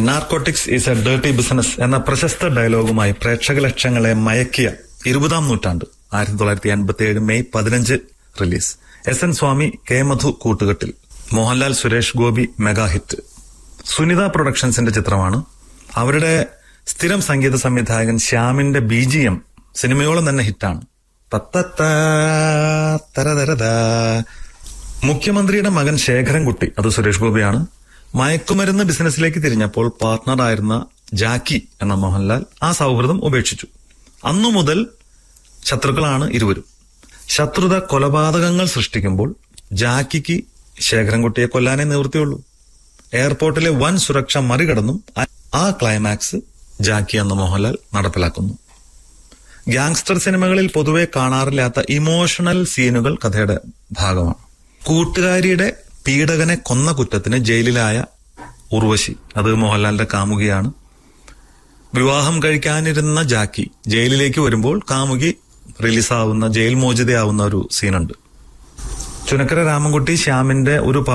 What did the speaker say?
Narcotics is a dirty business എന്ന പ്രശസ്ത ഡയലോഗുമായി പ്രേക്ഷക ലക്ഷങ്ങളെ മയക്കിയ ഇരുപതാം നൂറ്റാണ്ട് ആയിരത്തി തൊള്ളായിരത്തി അൻപത്തി ഏഴ് മെയ് പതിനഞ്ച് release S N Swamy K Madhu കൂട്ടുകെട്ടിൽ മോഹൻലാൽ സുരേഷ് ഗോപി മെഗാ ഹിറ്റ് സുനിത പ്രൊഡക്ഷൻസിന്റെ ചിത്രമാണ് അവരുടെ സ്ഥിരം സംഗീത സംവിധായകൻ ശ്യാമിന്റെ ബി ജി എം സിനിമയോളം തന്നെ ഹിറ്റാണ് തത്തത്താ, തരതരതാ. മുഖ്യമന്ത്രിയുടെ മകൻ ശേഖരൻകുട്ടി അത് സുരേഷ് ഗോപിയാണ് മയക്കുമരുന്ന് ബിസിനസ്സിലേക്ക് തിരിഞ്ഞപ്പോൾ പാർട്ട്ണറായിരുന്ന ജാക്കി എന്ന മോഹൻലാൽ ആ സൗഹൃദം ഉപേക്ഷിച്ചു അന്നു മുതൽ ശത്രുക്കളാണ് ഇരുവരും ശത്രുത കൊലപാതകങ്ങൾ സൃഷ്ടിക്കുമ്പോൾ ജാക്കിക്ക് ശേഖരൻകുട്ടിയെ കൊല്ലാനേ നിവൃത്തിയുള്ളൂ എയർപോർട്ടിലെ വൻ സുരക്ഷ മറികടന്നും ആ- ആ ക്ലൈമാക്സ് ജാക്കി എന്ന മോഹൻലാൽ നടപ്പിലാക്കുന്നു ഗ്യാങ്സ്റ്റർ സിനിമകളിൽ പൊതുവെ കാണാറില്ലാത്ത ഇമോഷണൽ സീനുകൾ കഥയുടെ ഭാഗമാണ് കൂട്ടുകാരിയുടെ പീഡകനെ കൊന്ന കുറ്റത്തിന് ജയിലിലായ ഉർവശി അത് മോഹൻലാലിന്റെ കാമുകിയാണ് വിവാഹം കഴിക്കാനിരുന്ന ജാക്കി ജയിലിലേക്ക് വരുമ്പോൾ കാമുകി റിലീസാവുന്ന ജയിൽ മോചിതയാവുന്ന ഒരു സീനുണ്ട് ചുനക്കര രാമൻകുട്ടി ശ്യാമിന്റെ ഒരു